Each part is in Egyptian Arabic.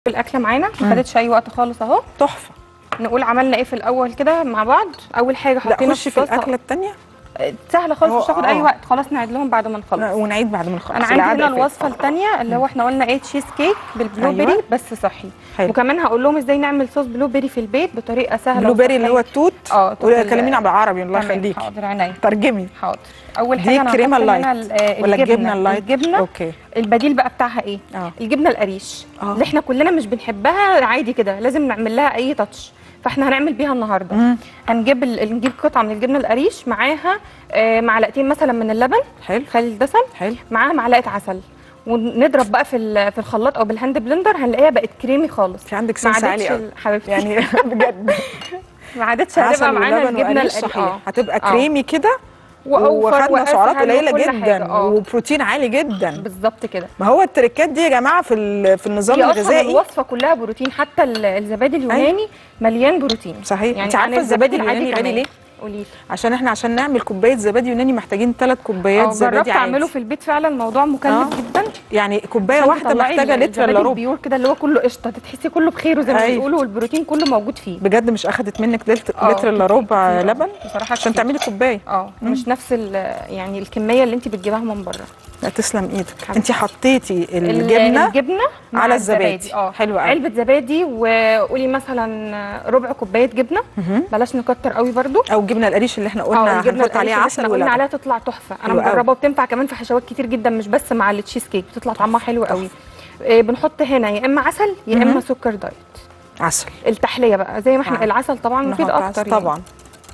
الاكله معانا ما خدتش اي وقت خالص اهو تحفه نقول عملنا ايه في الاول كده مع بعض اول حاجه لا حطينا خش في الصلصة. الاكله الثانيه آه، سهله خالص مش أهو، هتاخد اي آه. وقت خلاص نعيد لهم بعد ما نخلص ونعيد بعد ما نخلص انا عندي العادة هنا فاتت. الوصفه الثانيه اللي هو احنا قلنا ايه تشيز كيك بالبلو أيوة. بيري بس صحي حلو. وكمان هقول لهم ازاي نعمل صوص بلو بيري في البيت بطريقه سهله بلو بيري اللي هو وصحية. التوت اه توت ال- كلمينا بالعربي الله تمام، يخليكي حاضر عينيا ترجمي حاضر اول دي حاجه انا كريمه هحط اللايت هنا ال- آه، ولا الجبنه اللايت الجبنه اوكي البديل بقى بتاعها ايه اه الجبنه القريش آه. اللي احنا كلنا مش بنحبها عادي كده لازم نعمل لها اي تاتش فاحنا هنعمل بيها النهارده مم. هنجيب ال- نجيب قطعه من الجبنه القريش معاها آه، معلقتين مثلا من اللبن حلو خالي الدسم حلو معاها معلقه عسل ونضرب بقى في ال- في الخلاط او بالهاند بلندر هنلاقيها بقت كريمي خالص في عندك ما سنس عالي عادتش قوي ال- حبيبتي يعني بجد ما عادتش عسل هتبقى معانا ولبن الجبنه وقريش القريش صحيح اه هتبقى آه. كريمي كده وأوفر وخدنا سعرات وأسهل قليله وكل حاجة، جدا آه. وبروتين عالي جدا بالظبط كده ما هو التركات دي يا جماعه في ال- في النظام هي اصلا الغذائي الوصفه كلها بروتين حتى ال- الزبادي اليوناني مليان بروتين صحيح يعني انت عن عارفه الزبادي العادي اليوناني غالي كمان. ليه قولي لي عشان احنا عشان نعمل كوبايه زبادي يوناني محتاجين ثلاث كوبايات اه زبادي جربت عادي اعمله في البيت فعلا موضوع مكلف آه. جدا يعني كوبايه عشان واحده تطلعي محتاجه ال- لتر الزبادي الا ربع البيور كده اللي هو كله قشطه تحسي كله بخيره زي ما أيوة. بيقولوا والبروتين كله موجود فيه بجد مش اخدت منك لتر آه، لتر الا كتير- ربع كتير. لبن بصراحه عشان كتير. تعملي كوبايه اه مش نفس ال- يعني الكميه اللي انت بتجيبها من بره لا تسلم ايدك حبيبتي. انت حطيتي ال- الجبنه الجبنه مع على الزبادي. اه حلو قوي. علبه زبادي وقولي مثلا ربع كوبايه جبنه مهم. بلاش نكتر قوي برضو او الجبنه القريش اللي احنا اه قلنا الجبنه هنحط عليها القريش اللي عسل احنا قلنا ولبن عليها تطلع تحفه انا حلو قوي. مجربه وبتنفع كمان في حشوات كتير جدا مش بس مع التشيز كيك بتطلع طعمها حلو قوي إيه بنحط هنا يا اما عسل يا مهم. اما سكر دايت عسل التحليه بقى زي ما احنا آه. العسل طبعا مفيد نحط اكتر عسل يعني. طبعا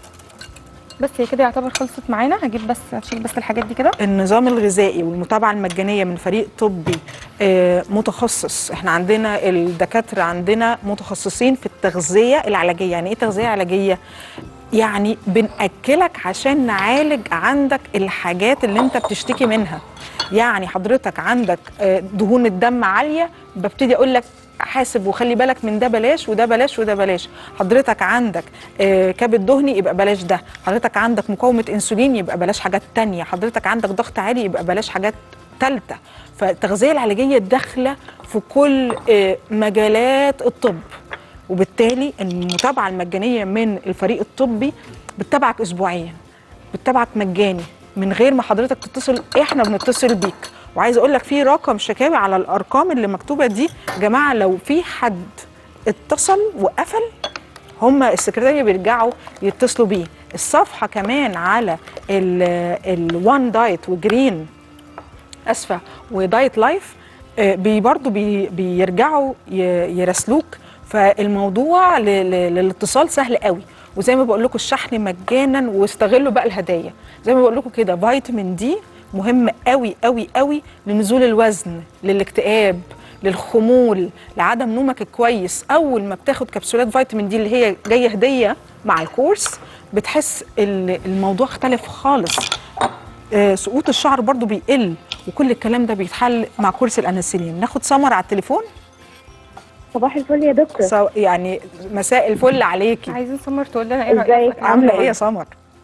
بس هي كده يعتبر خلصت معانا هجيب بس هشيل بس الحاجات دي كده النظام الغذائي والمتابعه المجانيه من فريق طبي آه، متخصص احنا عندنا الدكاتره عندنا متخصصين في التغذيه العلاجيه يعني ايه تغذيه علاجيه يعني بنأكلك عشان نعالج عندك الحاجات اللي انت بتشتكي منها يعني حضرتك عندك آه، دهون الدم عاليه ببتدي اقول لك حاسب وخلي بالك من ده بلاش وده بلاش وده بلاش حضرتك عندك آه، كبد دهني يبقى بلاش ده حضرتك عندك مقاومه انسولين يبقى بلاش حاجات تانية حضرتك عندك ضغط عالي يبقى بلاش حاجات ثالثه فالتغذيه العلاجيه داخله في كل آه، مجالات الطب وبالتالي المتابعه المجانيه من الفريق الطبي بتتابعك اسبوعيا بتتابعك مجاني من غير ما حضرتك تتصل احنا بنتصل بيك وعايزه اقول لك في رقم شكاوي على الارقام اللي مكتوبه دي يا جماعه لو في حد اتصل وقفل هم السكرتاريه بيرجعوا يتصلوا بيه الصفحه كمان على الوان دايت وجرين اسفه ودايت لايف آه، بي برضو بي بيرجعوا ي- يراسلوك فالموضوع ل- ل- للاتصال سهل قوي وزي ما بقول لكم الشحن مجانا واستغلوا بقى الهدايا زي ما بقول لكم كده فيتامين دي مهم قوي قوي قوي لنزول الوزن للاكتئاب للخمول لعدم نومك الكويس اول ما بتاخد كبسولات فيتامين دي اللي هي جايه هديه مع الكورس بتحس ال- الموضوع اختلف خالص آه، سقوط الشعر برضو بيقل وكل الكلام ده بيتحل مع كورس الانسولين ناخد سمر على التليفون صباح الفل يا دكتور سو يعني مساء الفل عليكي عايزين سمر تقول لنا ايه ازيك؟ رايك عامله ايه يا سمر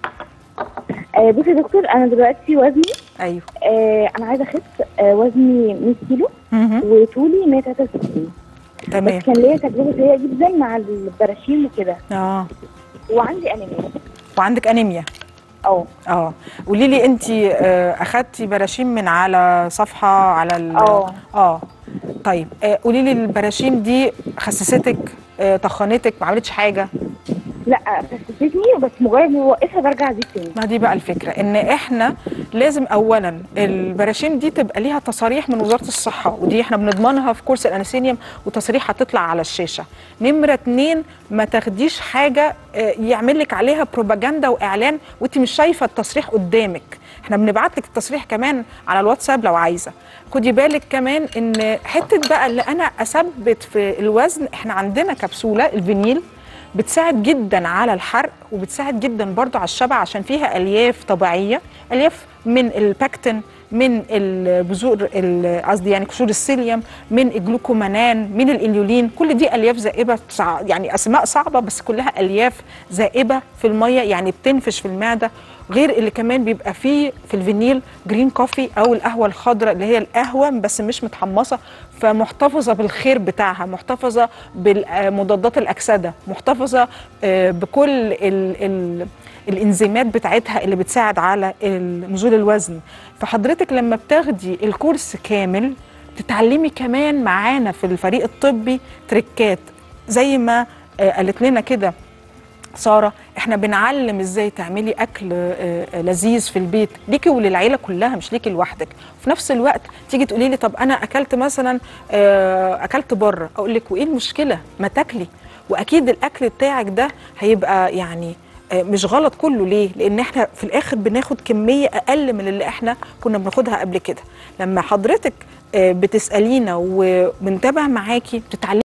آه بصي يا دكتور انا دلوقتي وزني ايوه آه انا عايزه اخس آه وزني 100 كيلو مهم. وطولي 163 تمام بس كان ليا تجربه سيئه جدا مع البراشيم وكده اه وعندي انيميا وعندك انيميا اه اه قولي لي انت اخدتي براشيم من على صفحه على ال اه. اه طيب آه، قولي لي البراشيم دي خسستك آه، طخنتك ما عملتش حاجه لا خسستني بس مجرد ما اوقفها برجع ازيد تاني ما دي بقى الفكرة ان احنا لازم اولا البراشيم دي تبقى ليها تصاريح من وزارة الصحة ودي احنا بنضمنها في كورس الانسينيوم وتصريح هتطلع على الشاشة نمرة اتنين ما تاخديش حاجة آه، يعمل لك عليها بروباجندا واعلان وانت مش شايفة التصريح قدامك احنا بنبعت لك التصريح كمان على الواتساب لو عايزة خدي بالك كمان ان حتة بقى اللي انا اثبت في الوزن احنا عندنا كبسولة الفينيل بتساعد جدا على الحرق وبتساعد جدا برضو على الشبع عشان فيها الياف طبيعيه الياف من الباكتين من البذور ال- قصدي يعني قشور السيليوم من الجلوكومانان من الانيولين كل دي الياف ذائبه صع- يعني اسماء صعبه بس كلها الياف ذائبه في الميه يعني بتنفش في المعده غير اللي كمان بيبقى فيه في الفينيل جرين كوفي او القهوه الخضراء اللي هي القهوه بس مش متحمصه فمحتفظه بالخير بتاعها محتفظه بمضادات الاكسده محتفظه آه، بكل ال ال الانزيمات بتاعتها اللي بتساعد على ال- نزول الوزن فحضرتك لما بتاخدي الكورس كامل تتعلمي كمان معانا في الفريق الطبي تريكات زي ما آه، قالت لنا كده ساره احنا بنعلم ازاي تعملي اكل آه، آه، لذيذ في البيت ليكي وللعيله كلها مش ليكي لوحدك في نفس الوقت تيجي تقولي لي طب انا اكلت مثلا آه، اكلت بره اقول لك وايه المشكله ما تاكلي واكيد الاكل بتاعك ده هيبقى يعني آه، مش غلط كله ليه لان احنا في الاخر بناخد كميه اقل من اللي احنا كنا بناخدها قبل كده لما حضرتك آه، بتسالينا وبنتابع معاكي بتتعلمي